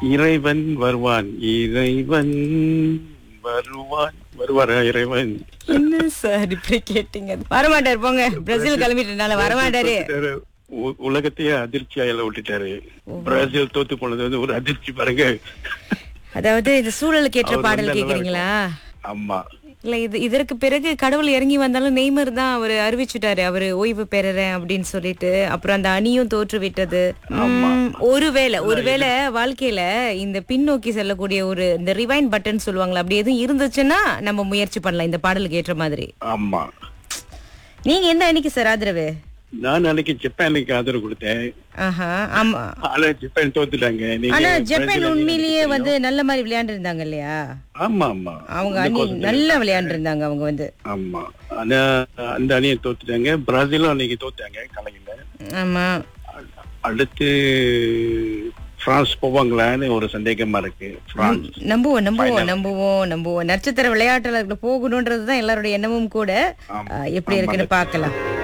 இறைவன் வருவான் இறைவன் வருவான் வருவாரா இறைவன் என்ன சார் இப்படி கேட்டீங்க வரமாட்டாரு போங்க பிரேசில் கிளம்பிட்டனால வரமாட்டாரு உ- உலகத்தையே அதிர்ச்சியாயில விட்டுட்டாரு பிரேசில் தோத்து போனது வந்து ஒரு அதிர்ச்சி பாருங்க அதாவது இந்த சூழலுக்கு ஏற்ற அவர் பாடல் வந்தா நல்லா கேக்குறீங்களா ஆமா இல்ல இது இதற்கு பிறகு கடவுள் இறங்கி வந்தாலும் நெய்மர் தான் அவர் அறிவிச்சுட்டாரு அவரு ஓய்வு பெறறேன் அப்படின்னு சொல்லிட்டு அப்புறம் அந்த அணியும் தோற்று விட்டது உம், ஒருவேளை ஒருவேளை வாழ்க்கையில இந்த பின்னோக்கி செல்லக்கூடிய ஒரு இந்த ரிவைன் பட்டன் சொல்லுவாங்களா அப்படி எதுவும் இருந்துச்சுன்னா நம்ம முயற்சி பண்ணலாம் இந்த பாடலுக்கு ஏற்ற மாதிரி ஆமா நீங்க எந்த அணிக்கு சார் ஆதரவு நான் அன்னைக்கு ஜப்பானுக்கு ஆதரவு கொடுத்தேன் ஆஹா ஆமா ஆனா ஜப்பான் தோத்துட்டாங்க நீங்க ஆனா ஜப்பான் பிரேசில் அணி உண்மையிலேயே எனக்கு வந்து நல்ல மாதிரி விளையாண்டு இருந்தாங்க இல்லையா தெரியும். ஆமா ஆமா அவங்க அணி நல்லா விளையாண்டு இருந்தாங்க அவங்க வந்து ஆமா ஆனா அந்த அணியை தோத்துட்டாங்க பிரேசிலும் அன்னைக்கு தோத்தாங்க கலையில ஆமா அடுத்து பிரான்ஸ் போவாங்களான்னு ஒரு சந்தேகமா இருக்கு பிரான்ஸ் நம்புவோம் நம்புவோம் நம்புவோம் நம்புவோம் நட்சத்திர விளையாட்டுல போகணுன்றதுதான் எல்லாருடைய எண்ணமும் கூட ஆமா. அஹ், எப்படி இருக்குன்னு பார்க்கலாம்